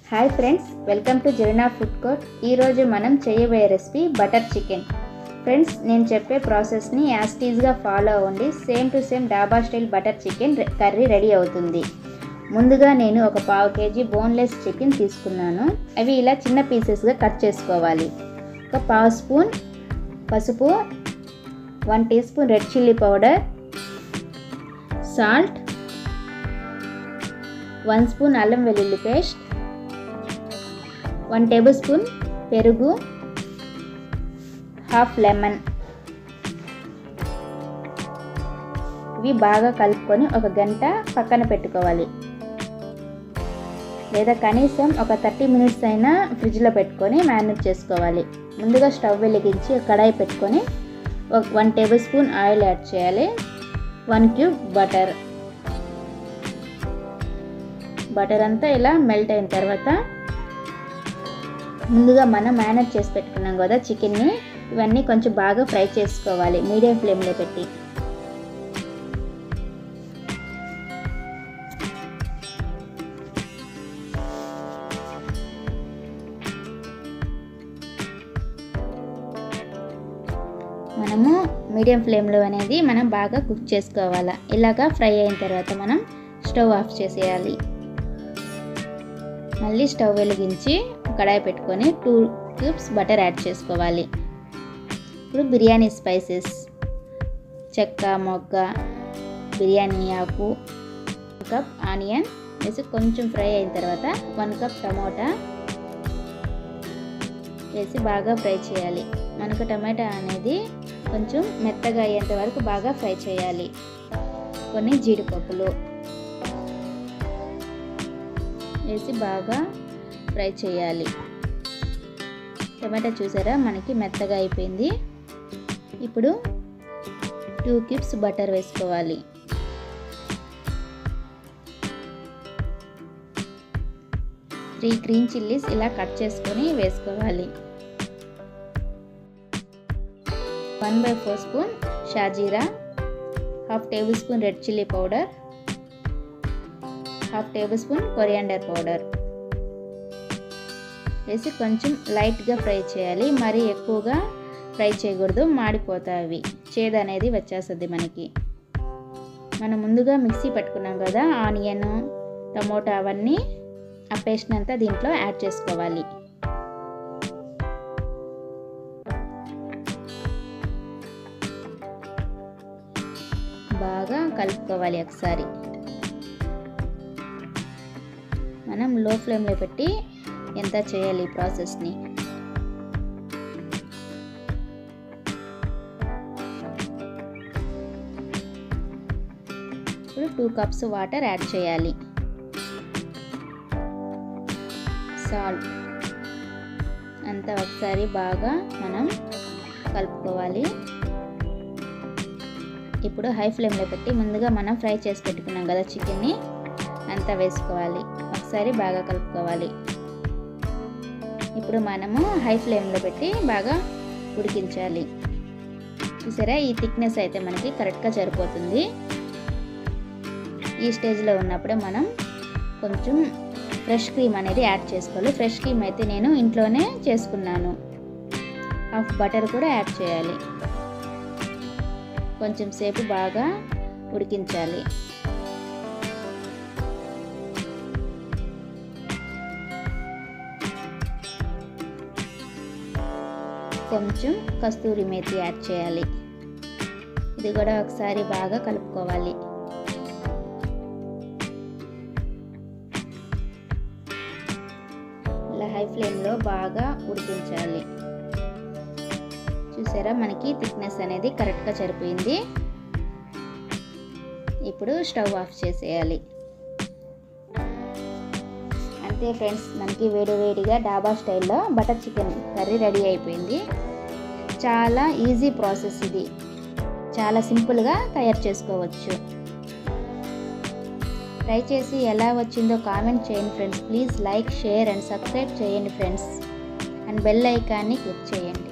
hi friends welcome to Zarina food court ఈరోజు మనం చేయబోయే రెసిపీ బటర్ చికెన్ ఫ్రెండ్స్ నేను చెప్పే ప్రాసెస్ని యాస్టీజ్గా ఫాలో అవ్వండి same to same dhaba style butter chicken curry ready అవుతుంది ముందుగా నేను ఒక పావు కేజీ బోన్లెస్ చికెన్ తీసుకున్నాను అవి ఇలా చిన్న పీసెస్గా కట్ చేసుకోవాలి ఒక పావు స్పూన్ పసుపు one teaspoon red chilli powder salt one spoon అల్లం వెల్లుల్లి పేస్ట్ వన్ టేబుల్ స్పూన్ పెరుగు హాఫ్ లెమన్ ఇవి బాగా కలుపుకొని ఒక గంట పక్కన పెట్టుకోవాలి లేదా కనీసం ఒక థర్టీ మినిట్స్ అయినా ఫ్రిడ్జ్లో పెట్టుకొని మ్యారినేట్ చేసుకోవాలి ముందుగా స్టవ్ వెలిగించి కడాయి పెట్టుకొని ఒక one tablespoon oil add చేయాలి వన్ క్యూబ్ బటర్ బటర్ అంతా ఇలా మెల్ట్ అయిన తర్వాత ముందుగా మనం మ్యారినేట్ చేసి పెట్టుకున్నాం కదా చికెన్ని ఇవన్నీ కొంచెం బాగా ఫ్రై చేసుకోవాలి మీడియం ఫ్లేమ్లో పెట్టి మనము మీడియం ఫ్లేమ్లో అనేది మనం బాగా కుక్ చేసుకోవాలి ఇలాగా ఫ్రై అయిన తర్వాత మనం స్టవ్ ఆఫ్ చేసేయాలి మళ్ళీ స్టవ్ వెలిగించి కడాయి పెట్టుకొని టూ క్యూబ్స్ బటర్ యాడ్ చేసుకోవాలి ఇప్పుడు బిర్యానీ స్పైసెస్ చెక్క మొగ్గ బిర్యానీ ఆకు కప్ ఆనియన్ వేసి కొంచెం ఫ్రై అయిన తర్వాత వన్ కప్ టమోటా వేసి బాగా ఫ్రై చేయాలి మనకు టమాటా అనేది కొంచెం మెత్తగా అయ్యేంత వరకు బాగా ఫ్రై చేయాలి కొన్ని జీడిపప్పులు వేసి బాగా ఫ్రై చేయాలి టమాటా చూసారా మనకి మెత్తగా అయిపోయింది ఇప్పుడు టూ క్యూబ్స్ బటర్ వేసుకోవాలి త్రీ గ్రీన్ చిల్లీస్ ఇలా కట్ చేసుకొని వేసుకోవాలి వన్ బై ఫోర్ స్పూన్ షాజీరా half tablespoon red chilli powder half tablespoon coriander powder వేసి కొంచెం లైట్గా ఫ్రై చేయాలి మరీ ఎక్కువగా ఫ్రై చేయకూడదు మాడిపోతాయి అవి చేదు అనేది వచ్చేస్తుంది మనకి మనం ముందుగా మిక్సీ పట్టుకున్నాం కదా ఆనియన్ టమోటా అవన్నీ ఆ పేస్ట్ అంతా దీంట్లో యాడ్ చేసుకోవాలి బాగా కలుపుకోవాలి ఒకసారి మనం లో ఫ్లేమ్లో పెట్టి ఎంత చేయాలి ఈ ప్రాసెస్ని ఇప్పుడు టూ కప్స్ వాటర్ యాడ్ చేయాలి సాల్ట్ అంతా ఒకసారి బాగా మనం కలుపుకోవాలి ఇప్పుడు హై ఫ్లేమ్లో పెట్టి ముందుగా మనం ఫ్రై చేసి పెట్టుకున్నాం కదా చికెన్ని అంతా వేసుకోవాలి ఒకసారి బాగా కలుపుకోవాలి ఇప్పుడు మనము హై ఫ్లేమ్లో పెట్టి బాగా ఉడికించాలి చూసారా ఈ థిక్నెస్ అయితే మనకి కరెక్ట్గా సరిపోతుంది ఈ స్టేజ్లో ఉన్నప్పుడే మనం కొంచెం ఫ్రెష్ క్రీమ్ అనేది యాడ్ చేసుకోవాలి ఫ్రెష్ క్రీమ్ అయితే నేను ఇంట్లోనే చేసుకున్నాను హాఫ్ బటర్ కూడా యాడ్ చేయాలి కొంచెం సేపు బాగా ఉడికించాలి కొంచెం కస్తూరి మేతి యాడ్ చేయాలి ఇది కూడా ఒకసారి బాగా కలుపుకోవాలి ఇలా హై ఫ్లేమ్లో బాగా ఉడికించాలి చూసారా మనకి థిక్నెస్ అనేది కరెక్ట్గా సరిపోయింది ఇప్పుడు స్టవ్ ఆఫ్ చేసేయాలి అంతే ఫ్రెండ్స్ మనకి వేడి వేడిగా డాబా స్టైల్లో బటర్ చికెన్ కర్రీ రెడీ అయిపోయింది చాలా ఈజీ ప్రాసెస్ ఇది చాలా సింపుల్గా తయారు చేసుకోవచ్చు ట్రై చేసి ఎలా వచ్చిందో కామెంట్ చేయండి friends please like share and subscribe చేయండి ఫ్రెండ్స్ అండ్ బెల్ ఐకాన్ని క్లిక్ చేయండి